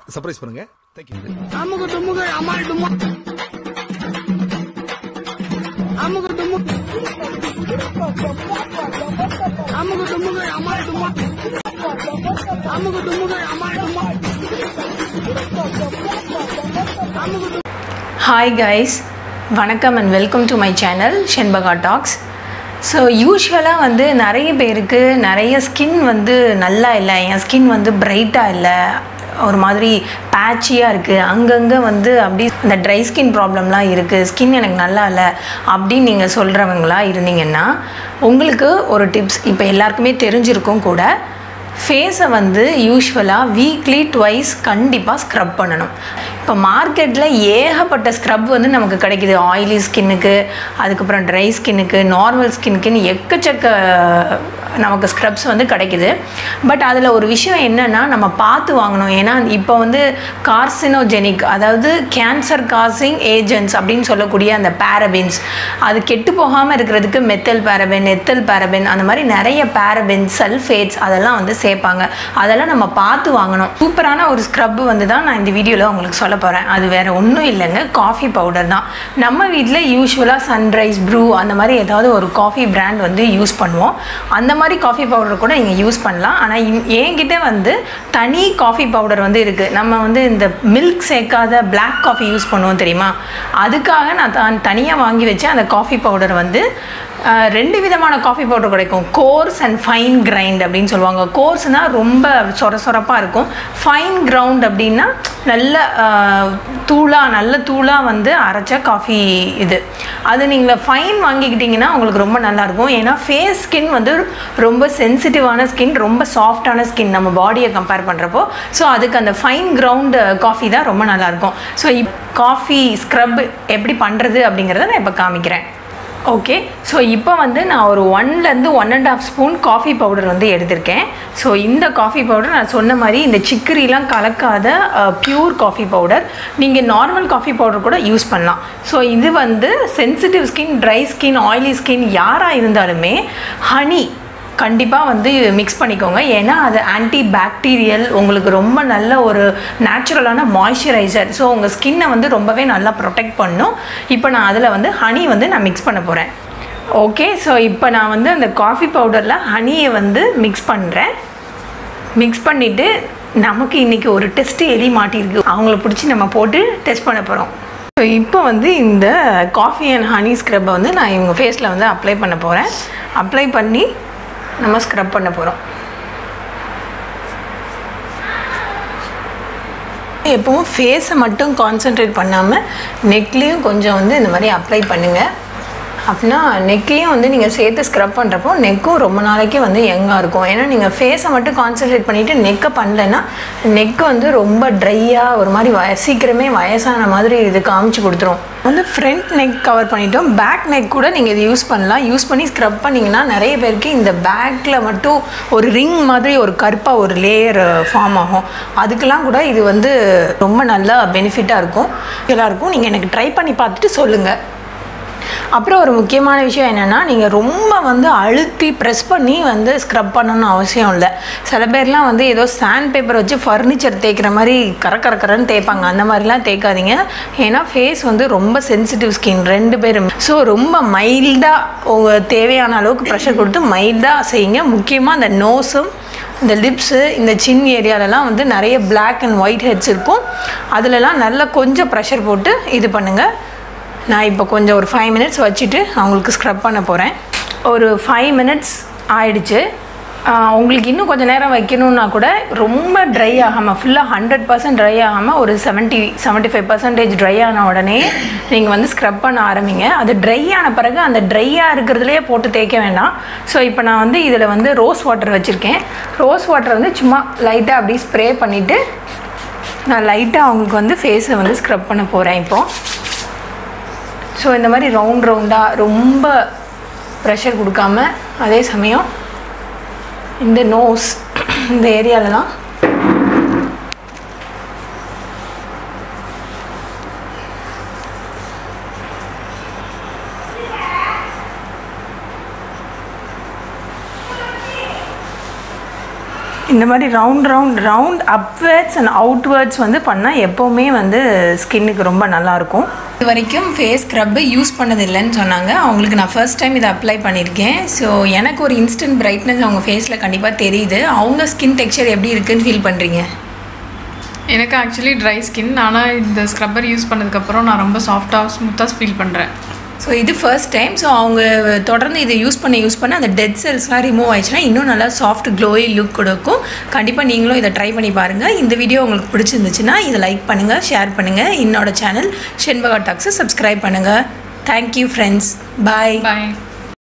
surprise பண்ணுங்க thank you அமுகு துமுகு அமால் டுமா அமுகு துமுகு அமுகு துமுகு அமால் டுமா அமுகு துமுகு அமால் டுமா அமுகு டு- ஹாய் கைஸ் வணக்கம் and welcome to my channel Shenbaga talks so யூஸ்வலாக வந்து நிறைய பேருக்கு நிறைய ஸ்கின் வந்து நல்லா இல்லை என் ஸ்கின் வந்து பிரைட்டாக இல்லை ஒரு மாதிரி பேச்சியாக இருக்குது அங்கங்கே வந்து அப்படி இந்த ட்ரை ஸ்கின் ப்ராப்ளம்லாம் இருக்குது ஸ்கின் எனக்கு நல்லா இல்லை அப்படின்னு நீங்கள் சொல்கிறவங்களா இருந்தீங்கன்னா உங்களுக்கு ஒரு டிப்ஸ் இப்போ எல்லாருக்குமே தெரிஞ்சிருக்கும் கூட ஃபேஸை வந்து யூஸ்வலாக வீக்லி ட்வைஸ் கண்டிப்பாக ஸ்க்ரப் பண்ணணும் இப்போ மார்க்கெட்டில் ஏகப்பட்ட ஸ்க்ரப் வந்து நமக்கு கிடைக்குது ஆயிலி ஸ்கின்னுக்கு அதுக்கப்புறம் ட்ரை ஸ்கின்னுக்கு நார்மல் ஸ்கின்னுக்குன்னு எக்கச்சக்க நமக்கு ஸ்க்ரப்ஸ் வந்து கிடைக்குது பட் அதில் ஒரு விஷயம் என்னென்னா நம்ம பார்த்து வாங்கணும் ஏன்னா இப்போ வந்து கார்சினோஜெனிக் அதாவது கேன்சர் காசிங் ஏஜென்ட்ஸ் அப்படின்னு சொல்லக்கூடிய அந்த பேரபின்ஸ் அது கெட்டு போகாமல் இருக்கிறதுக்கு மெத்தல் பேரபின் எத்தல் பேரபின் அந்த மாதிரி நிறைய பேரபின் சல்ஃபேட்ஸ் அதெல்லாம் வந்து சேர்ப்பாங்க அதெல்லாம் நம்ம பார்த்து வாங்கணும் சூப்பரான ஒரு ஸ்க்ரப் வந்து தான் நான் இந்த வீடியோவில் உங்களுக்கு சொல்ல போகிறேன் அது வேறு ஒன்றும் இல்லைங்க காஃபி பவுடர் தான் நம்ம வீட்டில் யூஸ்வலாக சன்ரைஸ் ப்ரூ அந்த மாதிரி ஏதாவது ஒரு காஃபி பிராண்ட் வந்து யூஸ் பண்ணுவோம் அந்த மாதிரி காஃபி பவுடர் கூட நீங்கள் யூஸ் பண்ணலாம் ஆனால் என்கிட்ட வந்து தனி காஃபி பவுடர் வந்து இருக்குது நம்ம வந்து இந்த மில்க் சேர்க்காத Black காஃபி யூஸ் பண்ணுவோம் தெரியுமா அதுக்காக நான் தான் தனியாக வாங்கி வச்ச அந்த காஃபி பவுடர் வந்து அஹ், ரெண்டு விதமான காஃபி பவுடர் கிடைக்கும் கோர்ஸ் அண்ட் ஃபைன் கிரைண்ட் அப்படின்னு சொல்லுவாங்க கோர்ஸ்னால் ரொம்ப சொர சொரப்பாக இருக்கும் ஃபைன் கிரவுண்ட் அப்படின்னா நல்ல அஹ், தூளா நல்ல தூளாக வந்து அரைச்ச காஃபி இது அது நீங்கள் ஃபைன் வாங்கிக்கிட்டிங்கன்னா உங்களுக்கு ரொம்ப நல்லாயிருக்கும் ஏன்னா ஃபேஸ் ஸ்கின் வந்து ரொம்ப சென்சிட்டிவான ஸ்கின் ரொம்ப சாஃப்டான ஸ்கின் நம்ம பாடியை கம்பேர் பண்ணுறப்போ ஸோ அதுக்கு அந்த ஃபைன் கிரவுண்ட் காஃபி தான் ரொம்ப நல்லாயிருக்கும் ஸோ இப் காஃபி ஸ்க்ரப் எப்படி பண்ணுறது அப்படிங்கிறத நான் இப்போ காமிக்கிறேன் ஓகே ஸோ இப்போ வந்து நான் ஒரு ஒன்லேருந்து one and half spoon coffee powder வந்து எடுத்திருக்கேன் ஸோ இந்த காஃபி பவுடர் நான் சொன்ன மாதிரி இந்த சிக்கரிலாம் கலக்காத பியூர் காஃபி பவுடர் நீங்கள் நார்மல் காஃபி பவுடர் கூட யூஸ் பண்ணலாம் ஸோ இது வந்து sensitive skin dry skin oily skin யாராக இருந்தாலுமே ஹனி கண்டிப்பாக வந்து மிக்ஸ் பண்ணிக்கோங்க ஏன்னா அது ஆன்டி பாக்டீரியல் உங்களுக்கு ரொம்ப நல்ல ஒரு நேச்சுரலான மாய்ஸ்சரைசர் ஸோ உங்கள் ஸ்கின்னை வந்து ரொம்பவே நல்லா ப்ரொடெக்ட் பண்ணும் இப்போ நான் அதில் வந்து ஹனி வந்து நான் மிக்ஸ் பண்ண போகிறேன் ஓகே ஸோ இப்போ நான் வந்து அந்த காஃபி பவுடரில் ஹனியை வந்து மிக்ஸ் பண்ணுறேன் மிக்ஸ் பண்ணிவிட்டு நமக்கு இன்றைக்கி ஒரு டெஸ்ட் எலி மாட்டியிருக்கு அவங்கள பிடிச்சி நம்ம போட்டு டெஸ்ட் பண்ண போகிறோம் ஸோ இப்போ வந்து இந்த காஃபி அண்ட் ஹனி ஸ்க்ரப்பை வந்து நான் இவங்க ஃபேஸில் வந்து அப்ளை பண்ண போகிறேன் அப்ளை பண்ணி நம்ம ஸ்க்ரப் பண்ண போகிறோம் எப்பவும் ஃபேஸை மட்டும் கான்சென்ட்ரேட் பண்ணாமல் நெக்லேயும் கொஞ்சம் வந்து இந்த மாதிரி அப்ளை பண்ணுங்கள் அப்படின்னா நெக்கையும் வந்து நீங்கள் சேர்த்து ஸ்க்ரப் பண்ணுறப்போ நெக்கும் ரொம்ப நாளைக்கு வந்து யங்காக இருக்கும் ஏன்னா நீங்கள் ஃபேஸை மட்டும் கான்சென்ட்ரேட் பண்ணிவிட்டு நெக்கை பண்ணலைன்னா நெக் வந்து ரொம்ப ட்ரையாக ஒரு மாதிரி வய சீக்கிரமே வயசான மாதிரி இது காமிச்சு கொடுத்துரும் வந்து ஃப்ரண்ட் நெக் கவர் பண்ணிட்டோம் பேக் நெக் கூட நீங்கள் இது யூஸ் பண்ணலாம் யூஸ் பண்ணி ஸ்க்ரப் பண்ணிங்கன்னா நிறைய பேருக்கு இந்த பேக்கில் மட்டும் ஒரு ரிங் மாதிரி ஒரு கருப்பாக ஒரு லேயர் ஃபார்ம் ஆகும் அதுக்கெல்லாம் கூட இது வந்து ரொம்ப நல்லா பெனிஃபிட்டாக இருக்கும் எல்லாருக்கும் நீங்கள் எனக்கு ட்ரை பண்ணி பார்த்துட்டு சொல்லுங்கள் அப்புறம் ஒரு முக்கியமான விஷயம் என்னென்னா நீங்கள் ரொம்ப வந்து அழுத்தி ப்ரெஸ் பண்ணி வந்து ஸ்க்ரப் பண்ணணும்னு அவசியம் இல்லை சில பேர்லாம் வந்து ஏதோ சாண்ட் பேப்பர் வச்சு ஃபர்னிச்சர் தேய்க்கிற மாதிரி கர கர கரன்னு தேய்ப்பாங்க அந்த மாதிரிலாம் தேய்க்காதீங்க ஏன்னா ஃபேஸ் வந்து ரொம்ப சென்சிட்டிவ் ஸ்கின் ரெண்டு பேரும் ஸோ ரொம்ப மைல்டாக உங்கள் தேவையான அளவுக்கு ப்ரெஷர் கொடுத்து மைல்டாக செய்யுங்க முக்கியமாக அந்த நோஸும் இந்த லிப்ஸு இந்த சின் ஏரியாலலாம் வந்து நிறைய Black அண்ட் ஒயிட் ஹெட்ஸ் இருக்கும் அதிலலாம் நல்லா கொஞ்சம் ப்ரெஷர் போட்டு இது பண்ணுங்கள் நான் இப்போ கொஞ்சம் ஒரு ஃபைவ் மினிட்ஸ் வச்சுட்டு அவங்களுக்கு ஸ்க்ரப் பண்ண போகிறேன் ஒரு ஃபைவ் மினிட்ஸ் ஆயிடுச்சு ஆஹ் உங்களுக்கு இன்னும் கொஞ்சம் நேரம் வைக்கணுன்னா கூட ரொம்ப ட்ரை ஆகாமல் ஃபுல்லாக ஹண்ட்ரட் பர்சன்ட் ட்ரை ஆகாமல் ஒரு seventy seventy five percentage dry ஆன உடனே நீங்கள் வந்து ஸ்க்ரப் பண்ண ஆரம்பிங்க அது ட்ரை ஆன பிறகு அந்த ட்ரையாக இருக்கிறதுலையே போட்டு தேய்க்க வேண்டாம் ஸோ இப்போ நான் வந்து இதில் வந்து ரோஸ் வாட்டர் வச்சுருக்கேன் ரோஸ் வாட்டர் வந்து சும்மா லைட்டாக அப்படியே ஸ்ப்ரே பண்ணிவிட்டு நான் லைட்டாக அவங்களுக்கு வந்து ஃபேஸை வந்து ஸ்க்ரப் பண்ண போகிறேன் இப்போது ஸோ இந்த மாதிரி ரவுண்ட் ரவுண்டாக ரொம்ப ப்ரெஷர் கொடுக்காம அதே சமயம் இந்த நோஸ் இந்த ஏரியாலலாம் இந்த மாதிரி round round round upwards and outwards வந்து பண்ணால் எப்போவுமே வந்து ஸ்கின்னுக்கு ரொம்ப நல்லாயிருக்கும் இது வரைக்கும் ஃபேஸ் ஸ்க்ரப்பு யூஸ் பண்ணதில்லைன்னு சொன்னாங்க அவங்களுக்கு நான் ஃபர்ஸ்ட் டைம் இதை அப்ளை பண்ணியிருக்கேன் ஸோ எனக்கு ஒரு இன்ஸ்டன்ட் பிரைட்னஸ் அவங்க ஃபேஸில் கண்டிப்பாக தெரியுது அவங்க ஸ்கின் டெக்ஸ்சர் எப்படி இருக்குன்னு ஃபீல் பண்ணுறீங்க எனக்கு ஆக்சுவலி ட்ரை ஸ்கின் ஆனால் இந்த ஸ்க்ரப்பர் யூஸ் பண்ணதுக்கப்புறம் நான் ரொம்ப சாஃப்டாக ஸ்மூத்தாக ஃபீல் பண்ணுறேன் ஸோ இது ஃபர்ஸ்ட் டைம் ஸோ அவங்க தொடர்ந்து இதை யூஸ் பண்ண யூஸ் பண்ண அந்த டெட் செல்ஸ்லாம் ரிமூவ் ஆயிடுச்சுன்னா இன்னும் நல்லா சாஃப்ட் க்ளோயி லுக் கொடுக்கும் கண்டிப்பாக நீங்களும் இதை ட்ரை பண்ணி பாருங்கள் இந்த வீடியோ உங்களுக்கு பிடிச்சிருந்துச்சுன்னா இதை லைக் பண்ணுங்கள் ஷேர் பண்ணுங்கள் என்னோட சேனல் ஷென்பகா டாக்ஸை சப்ஸ்கிரைப் பண்ணுங்கள் தேங்க்யூ ஃப்ரெண்ட்ஸ் பாய் பாய்